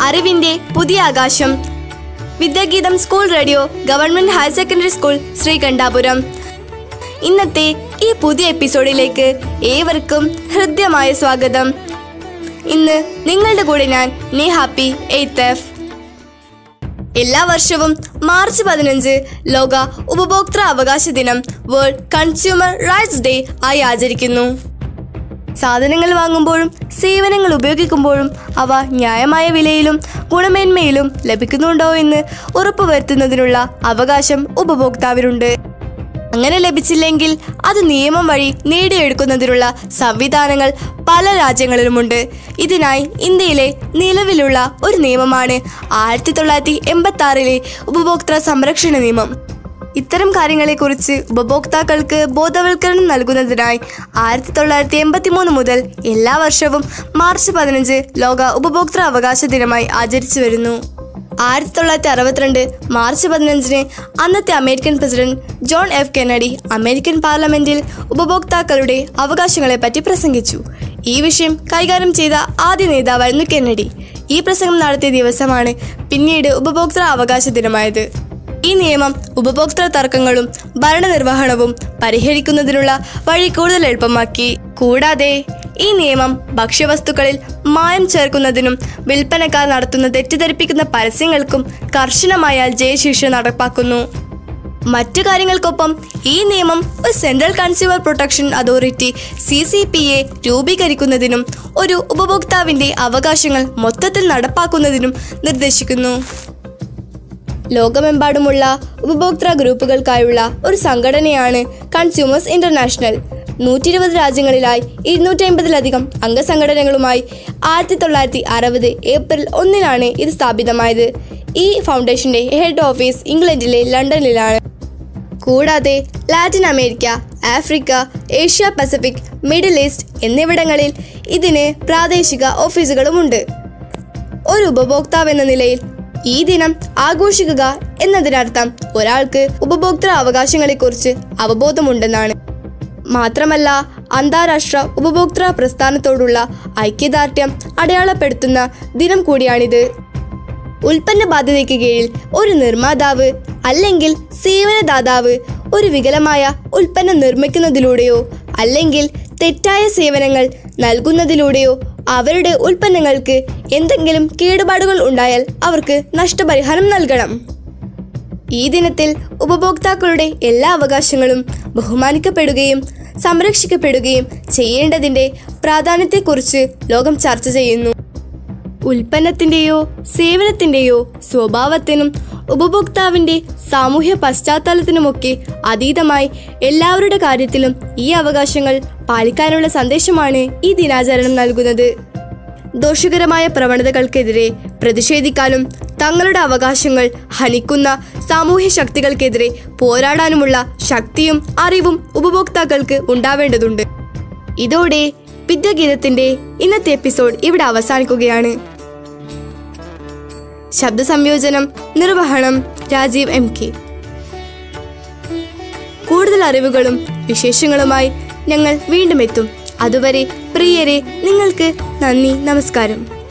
അറിവിന്റെ പുതിയ ആകാശം Vidyageetham school radio government higher secondary school Sreekandapuram ഇന്നത്തെ ഈ പുതിയ എപ്പിസോഡിലേക്ക് ഏവർക്കും ഹൃദ്യമായ സ്വാഗതം ഇന്ന് നിങ്ങളുടെ കൂടെ ഞാൻ നെ ഹാപ്പി എയ്ത്ത് എഫ് എല്ലാ വർഷവും മാർച്ച് പതിനഞ്ച് ലോക ഉപഭോക്തൃ അവകാശ ദിനം വേൾഡ് കൺസ്യൂമർ റൈറ്റ്സ് ഡേ ആയി ആചരിക്കുന്നു സാധനങ്ങൾ വാങ്ങുമ്പോഴും സേവനങ്ങൾ ഉപയോഗിക്കുമ്പോഴും അവ ന്യായമായ വിലയിലും ഗുണമേന്മയിലും ലഭിക്കുന്നുണ്ടോ എന്ന് ഉറപ്പുവരുത്തുന്നതിനുള്ള അവകാശം ഉപഭോക്താവിനുണ്ട് അങ്ങനെ ലഭിച്ചില്ലെങ്കിൽ അത് നിയമം വഴി നേടിയെടുക്കുന്നതിനുള്ള സംവിധാനങ്ങൾ പല രാജ്യങ്ങളിലുമുണ്ട് ഇതിനായി ഇന്ത്യയിലെ നിലവിലുള്ള ഒരു നിയമമാണ് ആയിരത്തി തൊള്ളായിരത്തി എൺപത്തി ആറിലെ ഉപഭോക്തൃ സംരക്ഷണ നിയമം ഇത്തരം കാര്യങ്ങളെക്കുറിച്ച് ഉപഭോക്താക്കൾക്ക് ബോധവൽക്കരണം നൽകുന്നതിനായി ആയിരത്തി തൊള്ളായിരത്തി എൺപത്തി മൂന്ന് മുതൽ എല്ലാ വർഷവും മാർച്ച് പതിനഞ്ച് ലോക ഉപഭോക്തൃ അവകാശ ദിനമായി ആചരിച്ചു വരുന്നു ആയിരത്തി തൊള്ളായിരത്തി അറുപത്തിരണ്ട് മാർച്ച് പതിനഞ്ചിന് അന്നത്തെ American president John F Kennedy American പാർലമെന്റിൽ ഉപഭോക്താക്കളുടെ അവകാശങ്ങളെപ്പറ്റി പ്രസംഗിച്ചു ഈ വിഷയം കൈകാര്യം ചെയ്ത ആദ്യ നേതാവായിരുന്നു കെന്നഡി ഈ പ്രസംഗം നടത്തിയ ദിവസമാണ് പിന്നീട് ഉപഭോക്തൃ അവകാശ ദിനമായത് ഈ നിയമം ഉപഭോക്തൃ തർക്കങ്ങളും ഭരണനിർവഹണവും പരിഹരിക്കുന്നതിനുള്ള വഴി കൂടുതൽ എളുപ്പമാക്കി കൂടാതെ ഈ നിയമം ഭക്ഷ്യവസ്തുക്കളിൽ മായം ചേർക്കുന്നതിനും വിൽപ്പനക്കാർ നടത്തുന്ന തെറ്റിദ്ധരിപ്പിക്കുന്ന പരസ്യങ്ങൾക്കും കർശനമായ ജയശിക്ഷ നടപ്പാക്കുന്നു മറ്റു കാര്യങ്ങൾക്കൊപ്പം ഈ നിയമം ഒരു central consumer protection authority C C P A രൂപീകരിക്കുന്നതിനും ഒരു ഉപഭോക്താവിന്റെ അവകാശങ്ങൾ മൊത്തത്തിൽ നടപ്പാക്കുന്നതിനും നിർദ്ദേശിക്കുന്നു ലോകമെമ്പാടുമുള്ള ഉപഭോക്തൃ ഗ്രൂപ്പുകൾക്കായുള്ള ഒരു സംഘടനയാണ് കൺസ്യൂമേഴ്സ് ഇന്റർനാഷണൽ നൂറ്റി ഇരുപത് രാജ്യങ്ങളിലായി ഇരുന്നൂറ്റി അമ്പതിലധികം അംഗസംഘടനകളുമായി ആയിരത്തി തൊള്ളായിരത്തി അറുപത് ഏപ്രിൽ ഒന്നിനാണ് ഇത് സ്ഥാപിതമായത് ഈ ഫൗണ്ടേഷന്റെ ഹെഡ് ഓഫീസ് ഇംഗ്ലണ്ടിലെ ലണ്ടനിലാണ് കൂടാതെ Latin America Africa Asia Pacific Middle East എന്നിവിടങ്ങളിൽ ഇതിന് പ്രാദേശിക ഓഫീസുകളുമുണ്ട് ഒരു ഉപഭോക്താവ് എന്ന നിലയിൽ ഈ ദിനം ആഘോഷിക്കുക എന്നതിനർത്ഥം ഒരാൾക്ക് ഉപഭോക്തൃ അവകാശങ്ങളെക്കുറിച്ച് അവബോധമുണ്ടെന്നാണ് മാത്രമല്ല അന്താരാഷ്ട്ര ഉപഭോക്തൃ പ്രസ്ഥാനത്തോടുള്ള ഐക്യദാർഢ്യം അടയാളപ്പെടുത്തുന്ന ദിനം കൂടിയാണിത് ഉൽപ്പന്ന ബാധ്യതയ്ക്ക് കീഴിൽ ഒരു നിർമ്മാതാവ് അല്ലെങ്കിൽ സേവനദാതാവ് ഒരു വികലമായ ഉൽപ്പന്നം നിർമ്മിക്കുന്നതിലൂടെയോ അല്ലെങ്കിൽ തെറ്റായ സേവനങ്ങൾ നൽകുന്നതിലൂടെയോ അവരുടെ ഉൽപ്പന്നങ്ങൾക്ക് എന്തെങ്കിലും കേടുപാടുകൾ ഉണ്ടായാൽ അവർക്ക് നഷ്ടപരിഹാരം നൽകണം ഈ ദിനത്തിൽ ഉപഭോക്താക്കളുടെ എല്ലാ അവകാശങ്ങളും ബഹുമാനിക്കപ്പെടുകയും സംരക്ഷിക്കപ്പെടുകയും ചെയ്യേണ്ടതിൻ്റെ പ്രാധാന്യത്തെക്കുറിച്ച് ലോകം ചർച്ച ചെയ്യുന്നു ഉൽപ്പന്നത്തിൻ്റെയോ സേവനത്തിൻ്റെയോ സ്വഭാവത്തിനും ഉപഭോക്താവിൻ്റെ സാമൂഹ്യ പശ്ചാത്തലത്തിനുമൊക്കെ അതീതമായി എല്ലാവരുടെ കാര്യത്തിലും ഈ അവകാശങ്ങൾ പാലിക്കാനുള്ള സന്ദേശമാണ് ഈ ദിനാചരണം നൽകുന്നത് ദോഷകരമായ പ്രവണതകൾക്കെതിരെ പ്രതിഷേധിക്കാനും തങ്ങളുടെ അവകാശങ്ങൾ ഹനിക്കുന്ന സാമൂഹ്യ ശക്തികൾക്കെതിരെ പോരാടാനുമുള്ള ശക്തിയും അറിവും ഉപഭോക്താക്കൾക്ക് ഉണ്ടാവേണ്ടതുണ്ട് ഇതോടെ വിദ്യാഗീതത്തിന്റെ ഇന്നത്തെ എപ്പിസോഡ് ഇവിടെ അവസാനിക്കുകയാണ് ശബ്ദ സംയോജനം നിർവഹണം രാജീവ് എം കെ കൂടുതൽ അറിവുകളും വിശേഷങ്ങളുമായി ഞങ്ങൾ വീണ്ടും എത്തും അതുവരെ പ്രിയരെ നിങ്ങൾക്ക് നന്ദി നമസ്കാരം